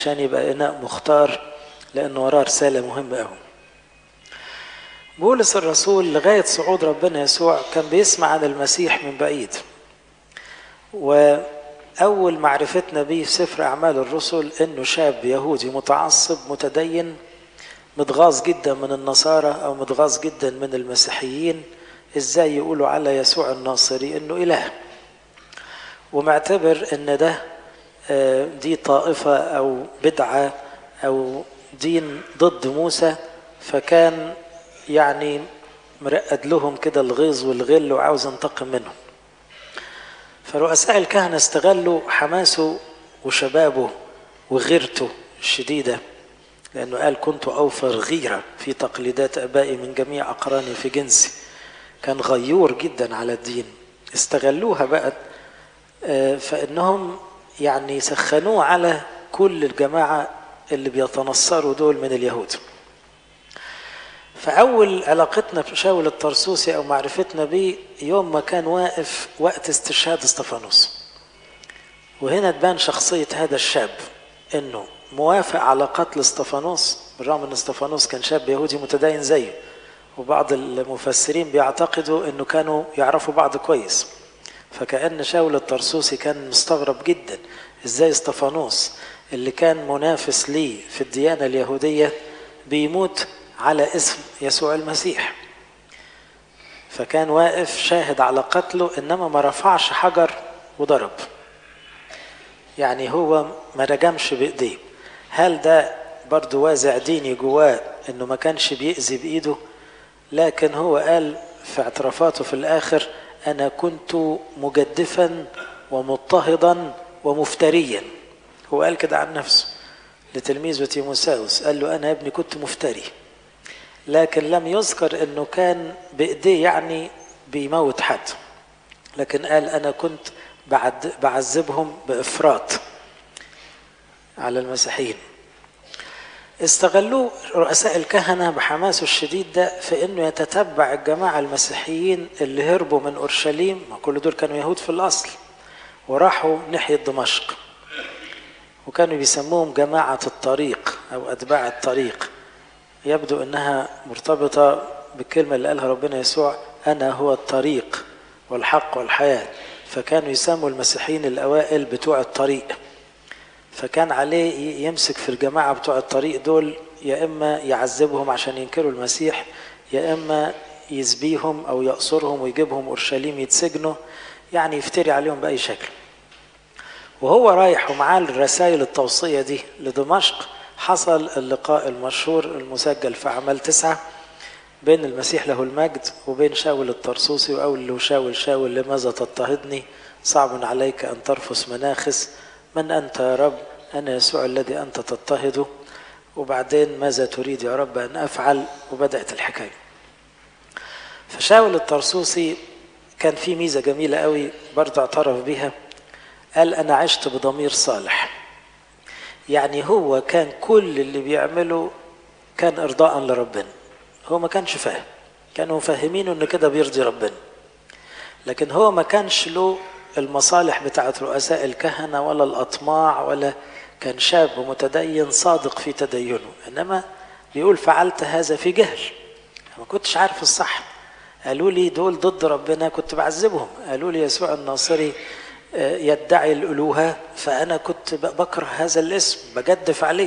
عشان يبقى إناء مختار لأن وراه رسالة مهمة أوي بولس الرسول لغاية صعود ربنا يسوع كان بيسمع عن المسيح من بعيد وأول معرفتنا به في سفر أعمال الرسل إنه شاب يهودي متعصب متدين متغاظ جدا من النصارى أو متغاظ جدا من المسيحيين إزاي يقولوا على يسوع الناصري إنه إله ومعتبر إن ده دي طائفة أو بدعة أو دين ضد موسى فكان يعني مرقد لهم كده الغيظ والغل وعاوز ينتقم منهم فرؤساء الكهنة استغلوا حماسه وشبابه وغيرته الشديدة لأنه قال كنت أوفر غيرة في تقليدات أبائي من جميع أقراني في جنسي كان غيور جدا على الدين استغلوها بقى فإنهم يعني سخنوه على كل الجماعة اللي بيتنصروا دول من اليهود فأول علاقتنا بشاول الطرسوسي أو معرفتنا به يوم ما كان واقف وقت استشهاد استفانوس وهنا تبان شخصية هذا الشاب إنه موافق على قتل استفانوس بالرغم إن استفانوس كان شاب يهودي متدين زيه وبعض المفسرين بيعتقدوا إنه كانوا يعرفوا بعض كويس فكأن شاول الطرسوسي كان مستغرب جدا إزاي استفانوس اللي كان منافس ليه في الديانة اليهودية بيموت على اسم يسوع المسيح فكان واقف شاهد على قتله انما ما رفعش حجر وضرب يعني هو ما رجمش بايديه هل ده برضو وازع ديني جواه انه ما كانش بيأذي بايده لكن هو قال في اعترافاته في الاخر انا كنت مجدفا ومضطهدا ومفتريا هو قال كده عن نفسه لتلميذه تيموساوس قال له انا يا ابني كنت مفتري لكن لم يذكر انه كان بايديه يعني بيموت حد لكن قال انا كنت بعد بعذبهم بافراط على المسيحيين استغلوا رؤساء الكهنه بحماسه الشديد ده في انه يتتبع الجماعه المسيحيين اللي هربوا من اورشليم ما كل دول كانوا يهود في الاصل وراحوا ناحيه دمشق وكانوا بيسموهم جماعه الطريق او اتباع الطريق يبدو انها مرتبطه بالكلمه اللي قالها ربنا يسوع انا هو الطريق والحق والحياه فكانوا يسموا المسيحيين الاوائل بتوع الطريق فكان عليه يمسك في الجماعه بتوع الطريق دول يا اما يعذبهم عشان ينكروا المسيح يا اما يسبيهم او يأسرهم ويجيبهم اورشليم يتسجنوا يعني يفتري عليهم باي شكل وهو رايح ومعاه الرسائل التوصيه دي لدمشق حصل اللقاء المشهور المسجل في أعمال تسعة بين المسيح له المجد وبين شاول الطرسوسي وأول له شاول شاول لماذا تضطهدني صعب عليك أن ترفس مناخس من أنت يا رب أنا يسوع الذي أنت تضطهده وبعدين ماذا تريد يا رب أن أفعل وبدأت الحكاية فشاول الطرسوسي كان في ميزة جميلة قوي برضه اعترف بها قال أنا عشت بضمير صالح يعني هو كان كل اللي بيعمله كان ارضاء لربنا هو ما كانش فاهم كانوا فاهمينه ان كده بيرضي ربنا لكن هو ما كانش له المصالح بتاعت رؤساء الكهنه ولا الاطماع ولا كان شاب متدين صادق في تدينه انما بيقول فعلت هذا في جهل ما كنتش عارف الصح قالوا لي دول ضد ربنا كنت بعذبهم قالوا لي يسوع الناصري يدعي الألوهة فأنا كنت بكره هذا الاسم بجدف عليه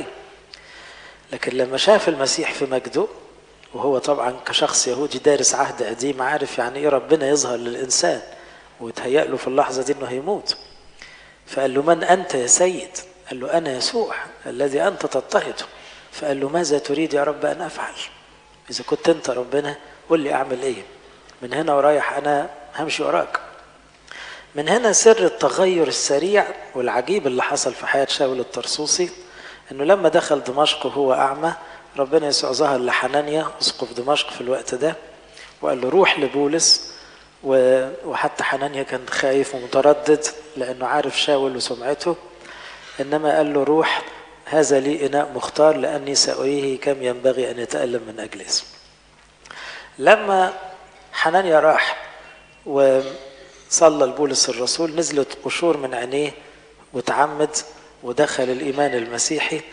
لكن لما شاف المسيح في مجده وهو طبعا كشخص يهودي دارس عهد قديم عارف يعني ايه ربنا يظهر للإنسان ويتهيأ له في اللحظة دي انه هيموت فقال له من أنت يا سيد قال له أنا يسوع الذي أنت تضطهده فقال له ماذا تريد يا رب أن أفعل إذا كنت أنت ربنا قل لي أعمل إيه من هنا ورايح أنا همشي وراك من هنا سر التغير السريع والعجيب اللي حصل في حياة شاول الطرسوسي انه لما دخل دمشق وهو اعمى ربنا يسوع ظهر لحنانيا اسقف دمشق في الوقت ده وقال له روح لبولس وحتى حنانيا كان خايف ومتردد لانه عارف شاول وسمعته انما قال له روح هذا لي اناء مختار لاني سأريه كم ينبغي ان يتألم من اجل اسمه لما حنانيا راح و صلى لبولس الرسول نزلت قشور من عينيه وتعمد ودخل الإيمان المسيحي